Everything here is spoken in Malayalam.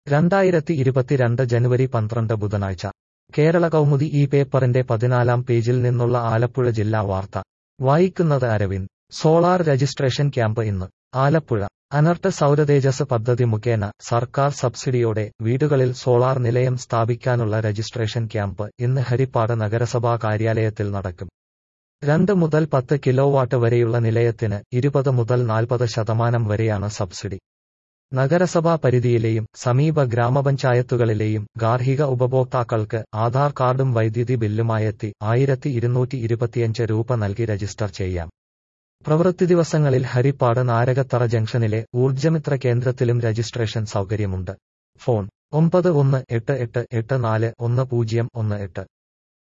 രണ്ടായിരത്തി ഇരുപത്തിരണ്ട് ജനുവരി പന്ത്രണ്ട് ബുധനാഴ്ച കേരള കൗമുദി ഈ പേപ്പറിന്റെ പതിനാലാം പേജിൽ നിന്നുള്ള ആലപ്പുഴ ജില്ലാ വാർത്ത വായിക്കുന്നത് അരവിന്ദ് സോളാർ രജിസ്ട്രേഷൻ ക്യാമ്പ് ഇന്ന് ആലപ്പുഴ അനർട്ട് സൗരതേജസ് പദ്ധതി മുഖേന സർക്കാർ സബ്സിഡിയോടെ വീടുകളിൽ സോളാർ നിലയം സ്ഥാപിക്കാനുള്ള രജിസ്ട്രേഷൻ ക്യാമ്പ് ഇന്ന് ഹരിപ്പാട് നഗരസഭാ കാര്യാലയത്തിൽ നടക്കും രണ്ട് മുതൽ പത്ത് കിലോവാട്ട് വരെയുള്ള നിലയത്തിന് ഇരുപത് മുതൽ നാൽപ്പത് ശതമാനം വരെയാണ് സബ്സിഡി നഗരസഭാ പരിധിയിലെയും സമീപ ഗ്രാമപഞ്ചായത്തുകളിലെയും ഗാർഹിക ഉപഭോക്താക്കൾക്ക് ആധാർ കാർഡും വൈദ്യുതി ബില്ലുമായെത്തി ആയിരത്തി ഇരുന്നൂറ്റി ഇരുപത്തിയഞ്ച് രൂപ നൽകി രജിസ്റ്റർ ചെയ്യാം പ്രവൃത്തി ദിവസങ്ങളിൽ ഹരിപ്പാട് നാരകത്തറ ജംഗ്ഷനിലെ ഊർജ്ജമിത്ര കേന്ദ്രത്തിലും രജിസ്ട്രേഷൻ സൗകര്യമുണ്ട് ഫോൺ ഒമ്പത് ഒന്ന് എട്ട് എട്ട് എട്ട് നാല് ഒന്ന് പൂജ്യം ഒന്ന് എട്ട്